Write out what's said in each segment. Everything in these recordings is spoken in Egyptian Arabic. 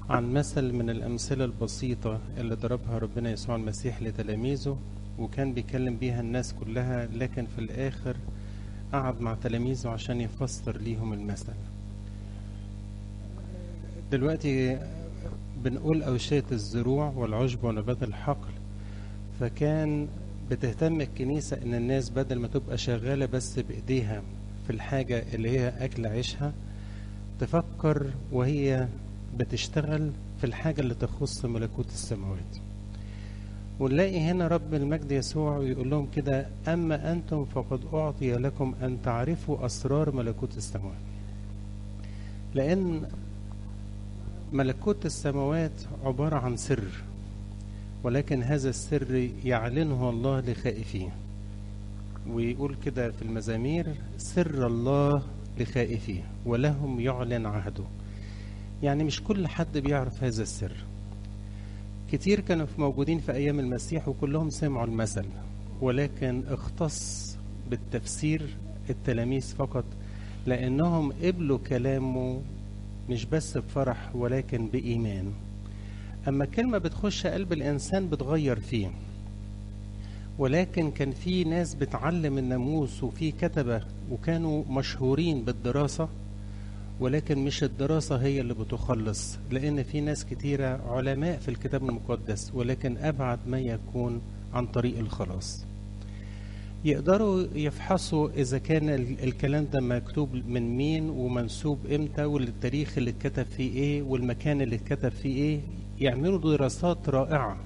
عن مثل من الأمثلة البسيطة اللي ضربها ربنا يسوع المسيح لتلاميذه وكان بيكلم بيها الناس كلها لكن في الآخر قعد مع تلاميذه عشان يفسر ليهم المثل دلوقتي بنقول أوشية الزروع والعشب ونبات الحقل فكان بتهتم الكنيسة إن الناس بدل ما تبقى شغالة بس بإيديها في الحاجة اللي هي أكل عيشها تفكر وهي بتشتغل في الحاجة اللي تخص ملكوت السماوات ونلاقي هنا رب المجد يسوع يقول لهم كده أما أنتم فقد أعطي لكم أن تعرفوا أسرار ملكوت السماوات لأن ملكوت السماوات عبارة عن سر ولكن هذا السر يعلنه الله لخائفيه ويقول كده في المزامير سر الله لخائفيه ولهم يعلن عهده يعني مش كل حد بيعرف هذا السر كتير كانوا موجودين في أيام المسيح وكلهم سمعوا المثل ولكن اختص بالتفسير التلاميذ فقط لأنهم قبلوا كلامه مش بس بفرح ولكن بإيمان أما كلمة بتخش قلب الإنسان بتغير فيه ولكن كان في ناس بتعلم الناموس وفي كتبة وكانوا مشهورين بالدراسة ولكن مش الدراسة هي اللي بتخلص لأن في ناس كتيرة علماء في الكتاب المقدس ولكن أبعد ما يكون عن طريق الخلاص يقدروا يفحصوا إذا كان الكلام ده مكتوب من مين ومنسوب إمتى والتاريخ اللي اتكتب فيه إيه والمكان اللي اتكتب فيه إيه يعملوا دراسات رائعة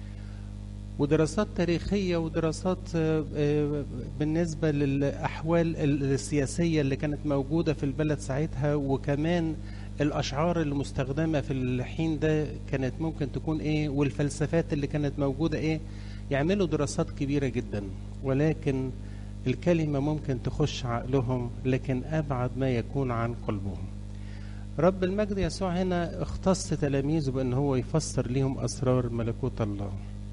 ودراسات تاريخية ودراسات بالنسبة للأحوال السياسية اللي كانت موجودة في البلد ساعتها وكمان الأشعار المستخدمة في الحين ده كانت ممكن تكون إيه والفلسفات اللي كانت موجودة إيه يعملوا دراسات كبيرة جدا ولكن الكلمة ممكن تخش عقلهم لكن أبعد ما يكون عن قلبهم رب المجد يسوع هنا اختص تلاميذه بأن هو يفسر لهم أسرار ملكوت الله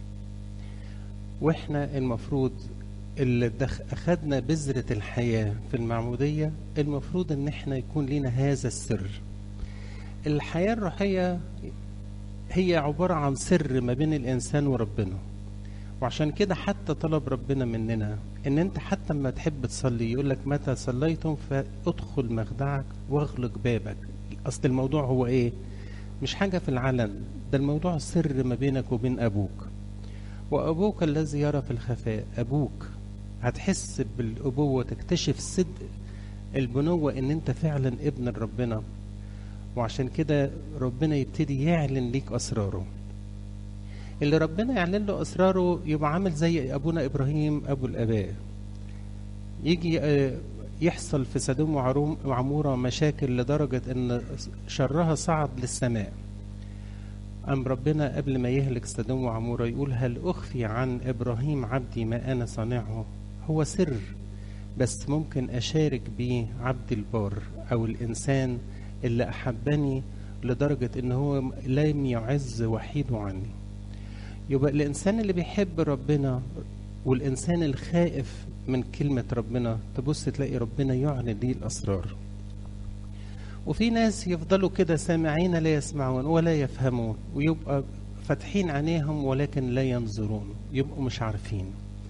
واحنا المفروض اللي دخ اخدنا بذرة الحياة في المعمودية المفروض ان احنا يكون لنا هذا السر الحياة الروحية هي عبارة عن سر ما بين الانسان وربنا وعشان كده حتى طلب ربنا مننا ان انت حتى لما تحب تصلي يقول لك متى صليتم فادخل مخدعك واغلق بابك اصل الموضوع هو ايه مش حاجة في العلن ده الموضوع سر ما بينك وبين ابوك وأبوك الذي يرى في الخفاء أبوك هتحس بالأبوة تكتشف صدق البنوة إن أنت فعلا ابن ربنا وعشان كده ربنا يبتدي يعلن ليك أسراره اللي ربنا يعلن له أسراره يبقى عامل زي أبونا إبراهيم أبو الآباء يجي يحصل في سدوم وعمورة مشاكل لدرجة إن شرها صعد للسماء أم ربنا قبل ما يهلك سدوم وعمورة يقول هل أخفي عن إبراهيم عبدي ما أنا صانعه هو سر بس ممكن أشارك بيه عبد البار أو الإنسان اللي أحبني لدرجة إن هو لم يعز وحيده عني يبقى الإنسان اللي بيحب ربنا والإنسان الخائف من كلمة ربنا تبص تلاقي ربنا يعلن ليه الأسرار وفي ناس يفضلوا كده سامعين لا يسمعون ولا يفهمون ويبقى فاتحين عينيهم ولكن لا ينظرون يبقوا مش عارفين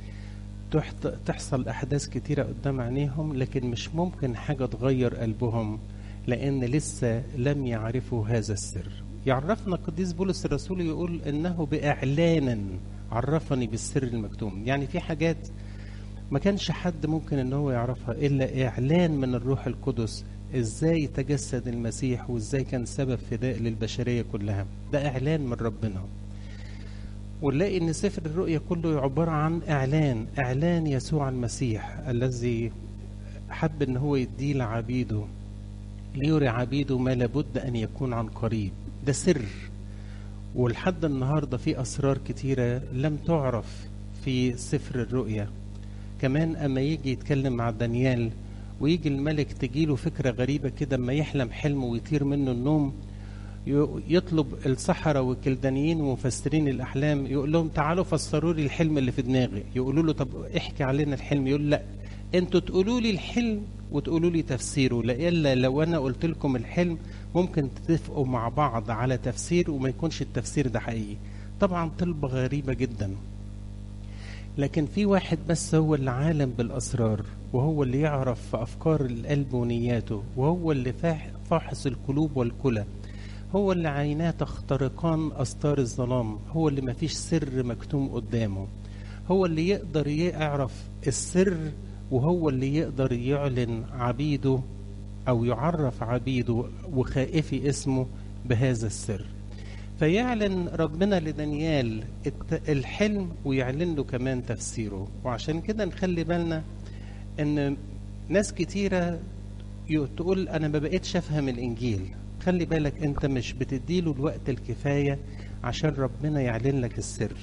تحصل أحداث كتيرة قدام عينيهم لكن مش ممكن حاجة تغير قلبهم لأن لسه لم يعرفوا هذا السر يعرفنا القديس بولس الرسول يقول إنه بإعلان عرفني بالسر المكتوم يعني في حاجات ما كانش حد ممكن ان هو يعرفها الا اعلان من الروح القدس ازاي تجسد المسيح وازاي كان سبب فداء للبشرية كلها ده اعلان من ربنا ونلاقي ان سفر الرؤيا كله عبارة عن اعلان اعلان يسوع المسيح الذي حب ان هو يديه لعبيده ليري عبيده ما لابد ان يكون عن قريب ده سر ولحد النهارده في اسرار كتيره لم تعرف في سفر الرؤيا كمان اما يجي يتكلم مع دانيال ويجي الملك تجيله فكرة غريبة كده اما يحلم حلم ويطير منه النوم يطلب السحرة والكلدانيين ومفسرين الأحلام يقول لهم تعالوا فسروا لي الحلم اللي في دماغي يقولوا له طب احكي علينا الحلم يقول لا انتوا تقولوا لي الحلم وتقولوا لي تفسيره لإلا لو أنا قلت لكم الحلم ممكن تتفقوا مع بعض على تفسير وما يكونش التفسير ده حقيقي طبعا طلبة غريبة جدا لكن في واحد بس هو اللي عالم بالأسرار وهو اللي يعرف في أفكار القلب ونياته وهو اللي فاحص القلوب والكلى هو اللي عيناه تخترقان أستار الظلام هو اللي مفيش سر مكتوم قدامه هو اللي يقدر يعرف السر وهو اللي يقدر يعلن عبيده أو يعرف عبيده وخائفي اسمه بهذا السر فيعلن ربنا لدانيال الحلم ويعلن له كمان تفسيره وعشان كده نخلي بالنا ان ناس كتيرة تقول انا ما بقيتش افهم الانجيل خلي بالك انت مش بتديله الوقت الكفاية عشان ربنا يعلن لك السر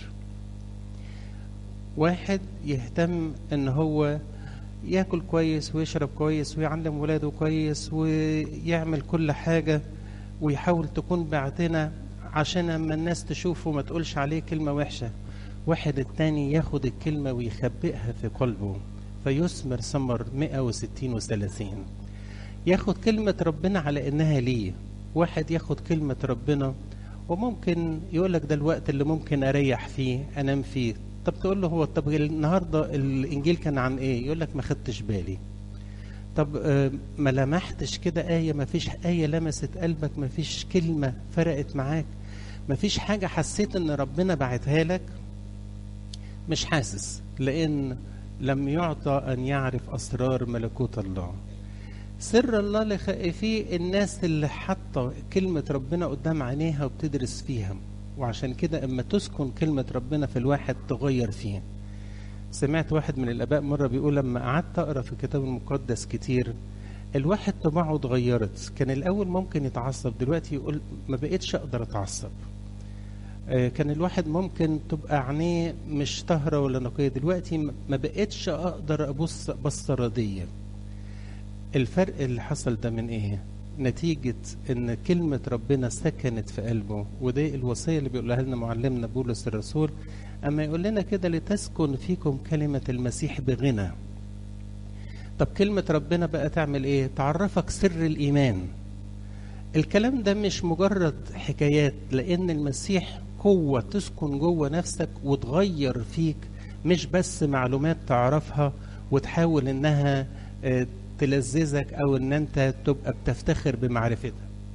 واحد يهتم ان هو ياكل كويس ويشرب كويس ويعلم ولاده كويس ويعمل كل حاجة ويحاول تكون بعتنا عشان اما الناس تشوفه ما تقولش عليه كلمة وحشة واحد التاني ياخد الكلمة ويخبئها في قلبه فيثمر ثمر 160 و30 ياخد كلمة ربنا على انها ليه واحد ياخد كلمة ربنا وممكن يقول لك ده الوقت اللي ممكن اريح فيه انام فيه طب تقول له هو طب النهارده الانجيل كان عن ايه يقول لك ما خدتش بالي طب ما لمحتش كده آية ما فيش آية لمست قلبك ما فيش كلمة فرقت معاك ما فيش حاجة حسيت ان ربنا بعتها لك مش حاسس لان لم يعطى ان يعرف اسرار ملكوت الله سر الله لخائفيه الناس اللي حاطه كلمة ربنا قدام عينيها وبتدرس فيها وعشان كده اما تسكن كلمة ربنا في الواحد تغير فيه سمعت واحد من الاباء مرة بيقول لما قعدت اقرا في الكتاب المقدس كتير الواحد طباعه اتغيرت كان الاول ممكن يتعصب دلوقتي يقول ما بقتش اقدر اتعصب كان الواحد ممكن تبقى عينيه مش طاهرة ولا نقية دلوقتي ما بقتش اقدر ابص بصة ردية الفرق اللي حصل ده من ايه نتيجة ان كلمة ربنا سكنت في قلبه وده الوصية اللي بيقولها لنا معلمنا بولس الرسول اما يقول لنا كده لتسكن فيكم كلمة المسيح بغنى طب كلمة ربنا بقى تعمل ايه تعرفك سر الايمان الكلام ده مش مجرد حكايات لان المسيح قوة تسكن جوه نفسك وتغير فيك مش بس معلومات تعرفها وتحاول انها تلذذك او ان انت تبقى بتفتخر بمعرفتها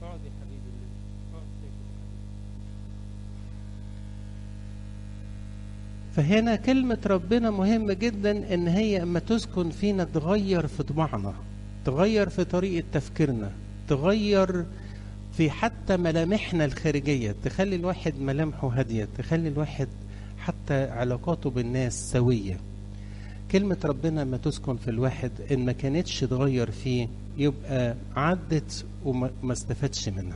فهنا كلمة ربنا مهمة جدا ان هي اما تسكن فينا تغير في طباعنا تغير في طريقة تفكيرنا تغير في حتى ملامحنا الخارجية تخلي الواحد ملامحه هادية تخلي الواحد حتى علاقاته بالناس سوية كلمة ربنا ما تسكن في الواحد إن ما كانتش تغير فيه يبقى عدت وما استفادش منها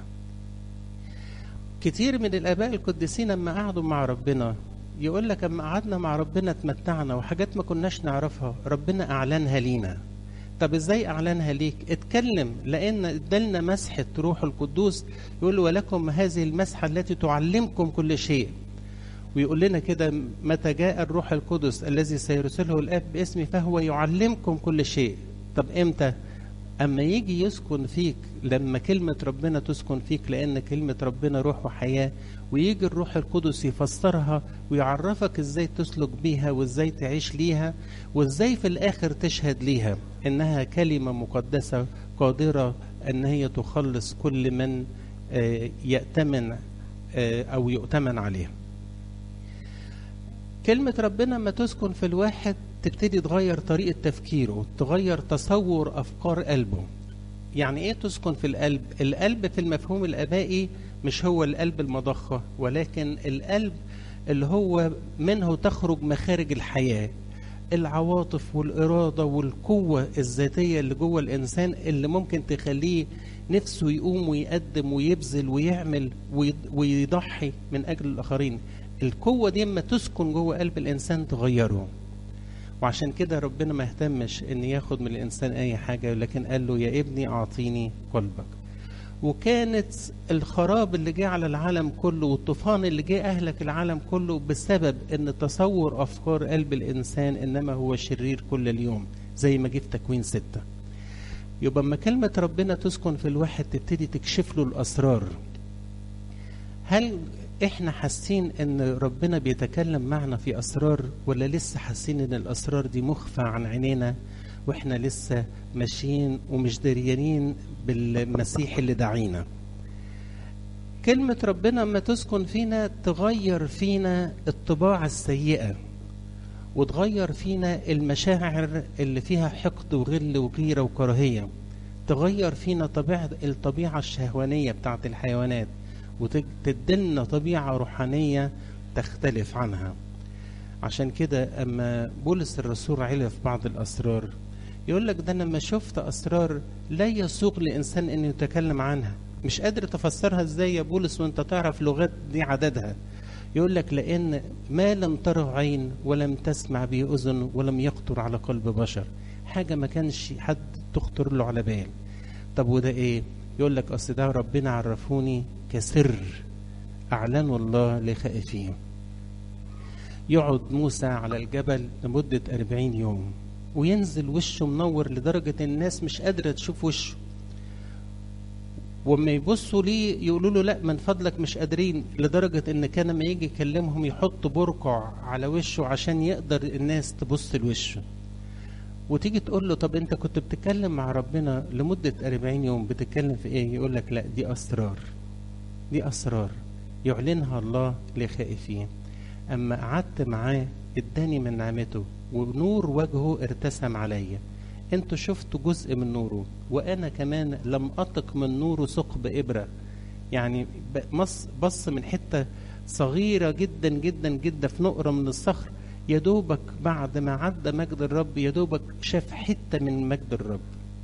كتير من الآباء القديسين لما قعدوا مع ربنا يقول لك اما قعدنا مع ربنا اتمتعنا وحاجات ما كناش نعرفها ربنا أعلنها لينا طب ازاي اعلنها ليك اتكلم لان ادالنا مسحه روح القدوس يقول ولكم هذه المسحه التي تعلمكم كل شيء ويقول لنا كده متى جاء الروح القدس الذي سيرسله الاب باسمي فهو يعلمكم كل شيء طب امتى اما يجي يسكن فيك لما كلمه ربنا تسكن فيك لان كلمه ربنا روح وحياه ويجي الروح القدس يفسرها ويعرفك ازاي تسلك بيها وازاي تعيش ليها وازاي في الاخر تشهد ليها انها كلمه مقدسه قادره ان هي تخلص كل من يأتمن او يؤتمن عليه كلمة ربنا ما تسكن في الواحد تبتدي تغير طريقة تفكيره تغير تصور أفكار قلبه يعني إيه تسكن في القلب القلب في المفهوم الآبائي مش هو القلب المضخة ولكن القلب اللي هو منه تخرج مخارج الحياة العواطف والإرادة والقوة الذاتية اللي جوه الإنسان اللي ممكن تخليه نفسه يقوم ويقدم ويبذل ويعمل ويضحي من أجل الآخرين القوة دي اما تسكن جوه قلب الإنسان تغيره وعشان كده ربنا ما اهتمش ان ياخد من الانسان اي حاجة لكن قال له يا ابني اعطيني قلبك وكانت الخراب اللي جه على العالم كله والطوفان اللي جه اهلك العالم كله بسبب ان تصور افكار قلب الانسان انما هو شرير كل اليوم زي ما جه في تكوين ستة يبقى اما كلمة ربنا تسكن في الواحد تبتدي تكشف له الأسرار هل احنا حاسين ان ربنا بيتكلم معنا في اسرار ولا لسه حاسين ان الاسرار دي مخفى عن عينينا واحنا لسه ماشيين ومش دريانين بالمسيح اللي دعينا كلمة ربنا اما تسكن فينا تغير فينا الطباع السيئة وتغير فينا المشاعر اللي فيها حقد وغل وغيرة وكراهية تغير فينا طبيعة الطبيعة الشهوانية بتاعت الحيوانات وتدلنا طبيعة روحانية تختلف عنها عشان كده أما بولس الرسول علف بعض الأسرار يقول لك ده أنا لما شفت أسرار لا يسوق لإنسان أن يتكلم عنها مش قادر تفسرها ازاي يا بولس وانت تعرف لغات دي عددها يقول لك لأن ما لم تره عين ولم تسمع به أذن ولم يخطر على قلب بشر حاجة ما كانش حد تخطر له على بال طب وده ايه يقول لك أصل ده ربنا عرفوني كسر أعلنوا الله لخائفين يقعد موسى على الجبل لمدة أربعين يوم وينزل وشه منور لدرجة الناس مش قادرة تشوف وشه وما يبصوا ليه يقولوا له لا من فضلك مش قادرين لدرجة ان كان لما يجي يكلمهم يحط برقع على وشه عشان يقدر الناس تبص لوشه وتيجي تقول له طب انت كنت بتتكلم مع ربنا لمدة 40 يوم بتتكلم في ايه يقول لك لا دي اسرار دي اسرار يعلنها الله لخائفين اما قعدت معاه اداني من نعمته ونور وجهه ارتسم عليا انتوا شفتوا جزء من نوره وانا كمان لم اطق من نوره ثقب ابره يعني بص بص من حته صغيره جدا جدا جدا في نقره من الصخر يا دوبك بعد ما عدى مجد الرب يا دوبك شاف حته من مجد الرب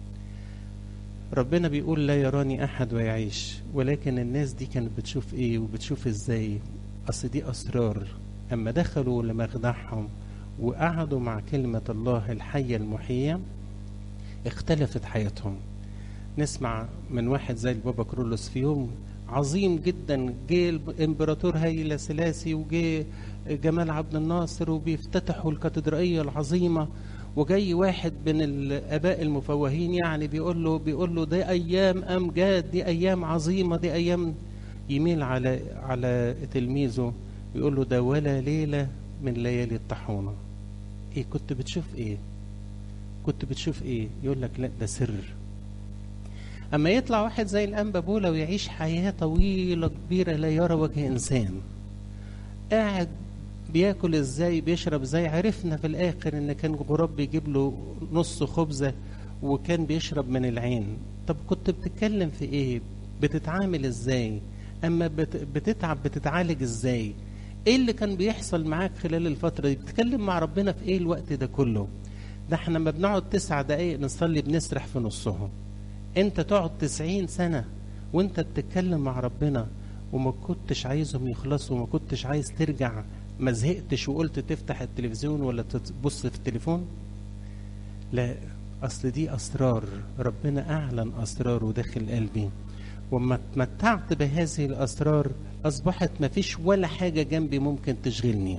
ربنا بيقول لا يراني احد ويعيش ولكن الناس دي كانت بتشوف ايه وبتشوف ازاي اصل دي اسرار اما دخلوا لمخدعهم وقعدوا مع كلمه الله الحيه المحيه اختلفت حياتهم نسمع من واحد زي البابا كرولوس في يوم عظيم جدا جه الامبراطور هايلا سلاسي وجه جمال عبد الناصر وبيفتتحوا الكاتدرائيه العظيمه وجاي واحد من الاباء المفوهين يعني بيقول له بيقول له دي ايام امجاد دي ايام عظيمه دي ايام يميل على على تلميذه يقول له ده ولا ليله من ليالي الطاحونه ايه كنت بتشوف ايه كنت بتشوف ايه يقول لك لا ده سر اما يطلع واحد زي الانبا بولا ويعيش حياه طويله كبيره لا يرى وجه انسان قاعد بياكل ازاي بيشرب ازاي عرفنا في الاخر ان كان غراب بيجيب له نص خبزه وكان بيشرب من العين طب كنت بتتكلم في ايه بتتعامل ازاي اما بتتعب بتتعالج ازاي ايه اللي كان بيحصل معاك خلال الفتره دي بتتكلم مع ربنا في ايه الوقت ده كله ده احنا لما بنقعد تسع دقايق نصلي بنسرح في نصهم انت تقعد تسعين سنة وانت بتتكلم مع ربنا وما كنتش عايزهم يخلصوا وما كنتش عايز ترجع ما زهقتش وقلت تفتح التلفزيون ولا تبص في التليفون لا اصل دي اسرار ربنا اعلن اسراره داخل قلبي وما اتمتعت بهذه الاسرار اصبحت ما فيش ولا حاجه جنبي ممكن تشغلني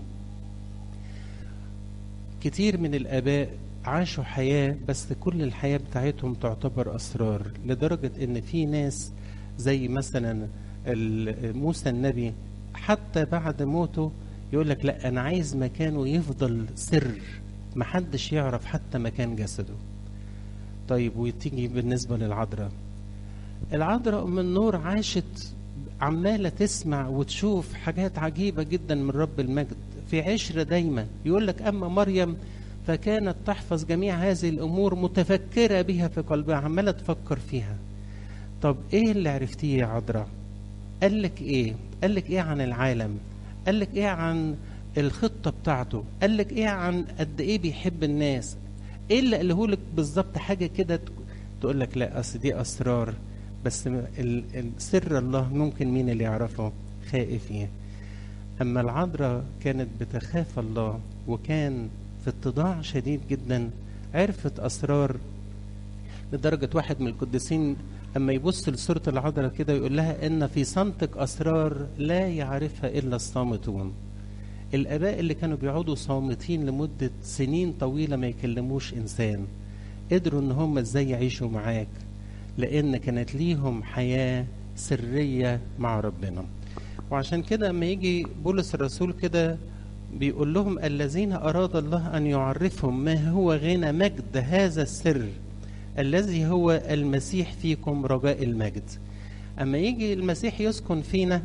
كتير من الاباء عاشوا حياة بس كل الحياة بتاعتهم تعتبر أسرار لدرجة إن في ناس زي مثلا موسى النبي حتى بعد موته يقول لك لا أنا عايز مكانه يفضل سر محدش يعرف حتى مكان جسده طيب وتيجي بالنسبة للعذراء العذراء أم النور عاشت عمالة تسمع وتشوف حاجات عجيبة جدا من رب المجد في عشرة دايما يقول لك أما مريم فكانت تحفظ جميع هذه الامور متفكره بها في قلبها عماله تفكر فيها طب ايه اللي عرفتيه يا عذراء قال لك ايه قال لك ايه عن العالم قال لك ايه عن الخطه بتاعته قال لك ايه عن قد ايه بيحب الناس ايه اللي قاله لك بالظبط حاجه كده تقول لك لا اصل دي اسرار بس سر الله ممكن مين اللي يعرفه خائفين اما العذراء كانت بتخاف الله وكان في اتضاع شديد جدا عرفت اسرار لدرجه واحد من القديسين اما يبص لصوره العذراء كده يقول لها ان في صمتك اسرار لا يعرفها الا الصامتون الاباء اللي كانوا بيقعدوا صامتين لمده سنين طويله ما يكلموش انسان قدروا ان هم ازاي يعيشوا معاك لان كانت ليهم حياة سرية مع ربنا وعشان كده اما يجي بولس الرسول كده بيقول لهم الذين أراد الله أن يعرفهم ما هو غنى مجد هذا السر الذي هو المسيح فيكم رجاء المجد أما يجي المسيح يسكن فينا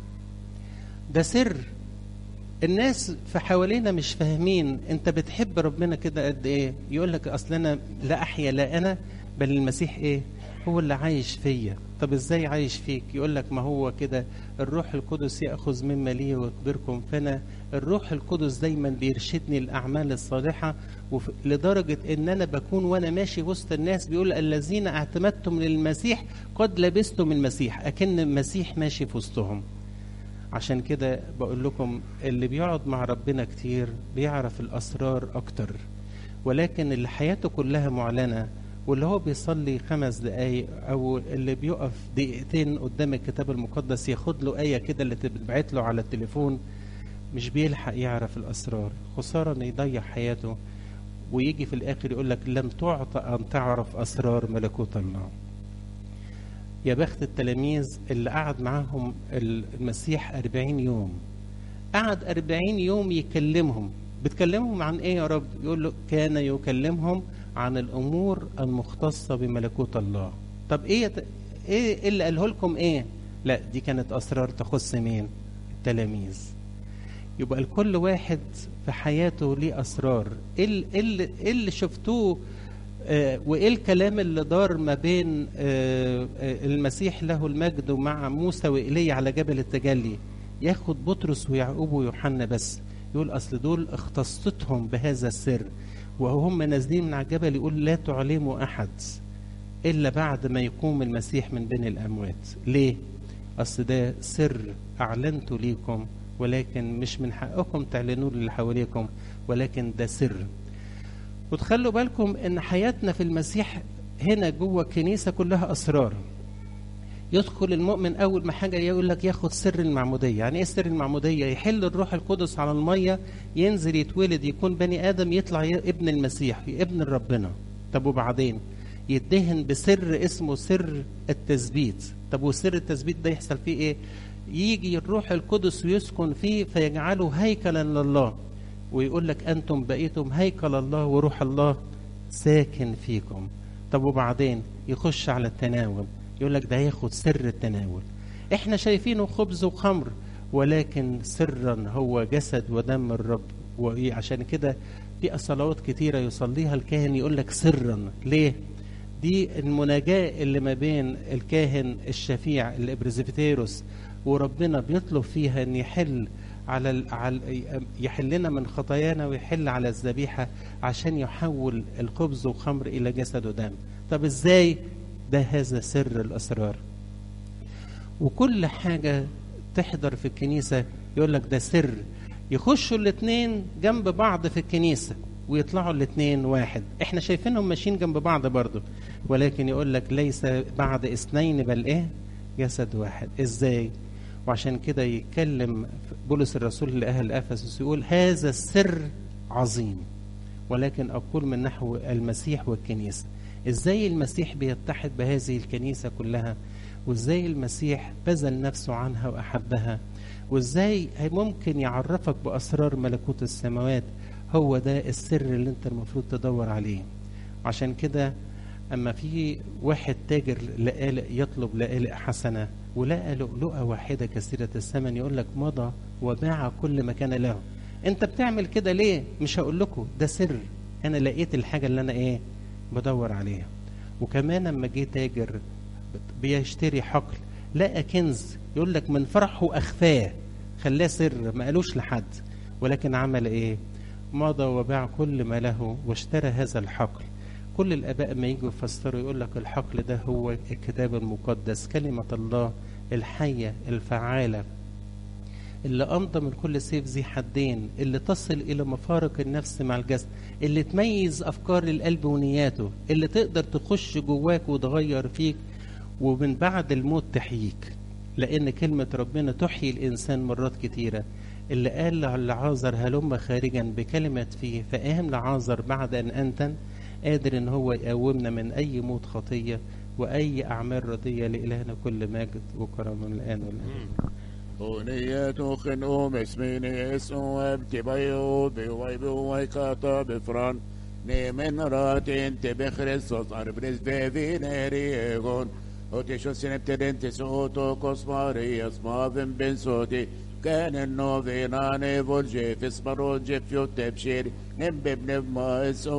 ده سر الناس في حوالينا مش فاهمين انت بتحب ربنا كده قد ايه يقول لك اصل انا لا احيا لا انا بل المسيح ايه هو اللي عايش فيا طب ازاي عايش فيك يقول لك ما هو كده الروح القدس ياخذ مما لي ويخبركم فانا الروح القدس دايما بيرشدني الاعمال الصالحه وف... لدرجه ان انا بكون وانا ماشي وسط الناس بيقول الذين اعتمدتم للمسيح قد لبستم المسيح اكن المسيح ماشي في وسطهم عشان كده بقول لكم اللي بيقعد مع ربنا كتير بيعرف الاسرار اكتر ولكن اللي حياته كلها معلنه واللي هو بيصلي خمس دقايق او اللي بيقف دقيقتين قدام الكتاب المقدس ياخد له ايه كده اللي تتبعت له على التليفون مش بيلحق يعرف الاسرار خساره انه يضيع حياته ويجي في الاخر يقول لك لم تعطى ان تعرف اسرار ملكوت الله يا بخت التلاميذ اللي قعد معاهم المسيح أربعين يوم قعد أربعين يوم يكلمهم بتكلمهم عن ايه يا رب يقول له كان يكلمهم عن الامور المختصه بملكوت الله طب ايه ايه اللي قاله لكم ايه لا دي كانت اسرار تخص مين التلاميذ يبقى لكل واحد في حياته ليه اسرار ايه اللي, إيه اللي شفتوه آه وايه الكلام اللي دار ما بين آه آه المسيح له المجد ومع موسى وايليا على جبل التجلي ياخد بطرس ويعقوب ويوحنا بس يقول اصل دول اختصتهم بهذا السر وهم نازلين من على الجبل يقول لا تعلموا احد الا بعد ما يقوم المسيح من بين الاموات ليه اصل ده سر اعلنته ليكم ولكن مش من حقكم تعلنوه للي حواليكم ولكن ده سر وتخلوا بالكم ان حياتنا في المسيح هنا جوه الكنيسه كلها اسرار يدخل المؤمن اول ما حاجه يقول لك ياخد سر المعموديه يعني ايه سر المعموديه يحل الروح القدس على الميه ينزل يتولد يكون بني ادم يطلع ابن المسيح ابن ربنا طب وبعدين يدهن بسر اسمه سر التثبيت طب وسر التثبيت ده يحصل فيه ايه يجي الروح القدس ويسكن فيه فيجعله هيكلا لله ويقول لك انتم بقيتم هيكل الله وروح الله ساكن فيكم طب وبعدين يخش على التناول يقول لك ده هياخد سر التناول احنا شايفينه خبز وخمر ولكن سرا هو جسد ودم الرب وعشان كده في صلوات كتيره يصليها الكاهن يقول لك سرا ليه دي المناجاة اللي ما بين الكاهن الشفيع الابرزفتيروس وربنا بيطلب فيها ان يحل على على يحلنا من خطايانا ويحل على الذبيحه عشان يحول الخبز والخمر الى جسد ودم طب ازاي ده هذا سر الاسرار وكل حاجه تحضر في الكنيسه يقول لك ده سر يخشوا الاثنين جنب بعض في الكنيسه ويطلعوا الاثنين واحد احنا شايفينهم ماشيين جنب بعض برضه ولكن يقول لك ليس بعد اثنين بل ايه جسد واحد ازاي وعشان كده يتكلم بولس الرسول لاهل افسس يقول هذا السر عظيم ولكن اقول من نحو المسيح والكنيسه ازاي المسيح بيتحد بهذه الكنيسه كلها وازاي المسيح بذل نفسه عنها واحبها وازاي ممكن يعرفك باسرار ملكوت السماوات هو ده السر اللي انت المفروض تدور عليه عشان كده اما في واحد تاجر لقالق يطلب لقالق حسنه ولقى لؤلؤه واحده كثيره الثمن يقول لك مضى وباع كل ما كان له انت بتعمل كده ليه مش هقول لكم ده سر انا لقيت الحاجه اللي انا ايه بدور عليها وكمان اما جه تاجر بيشتري حقل لقى كنز يقول لك من فرحه اخفاه خلاه سر ما قالوش لحد ولكن عمل ايه مضى وباع كل ما له واشترى هذا الحقل كل الاباء ما يجوا يفسروا يقول لك الحقل ده هو الكتاب المقدس كلمه الله الحيه الفعاله اللي امضى من كل سيف ذي حدين اللي تصل الى مفارق النفس مع الجسد اللي تميز افكار القلب ونياته اللي تقدر تخش جواك وتغير فيك ومن بعد الموت تحييك لان كلمه ربنا تحيي الانسان مرات كتيره اللي قال لعازر هلم خارجا بكلمه فيه فقام لعازر بعد ان انتن قادر ان هو يقومنا من اي موت خطيه واي اعمال رديه لالهنا كل مجد وكرم من الان والابد Oniyet خنوم اسميني اسم ابتبايو بواي بواي كاتا بفران نيمن رات انت بخريستوس اربرز بفينيريغون وتشو سنبتدن تسوتو كوسمارياس مافن بن صوتي كان النوفيناني فولجي في سبرو جيفيو تبشير نبب نبما اسو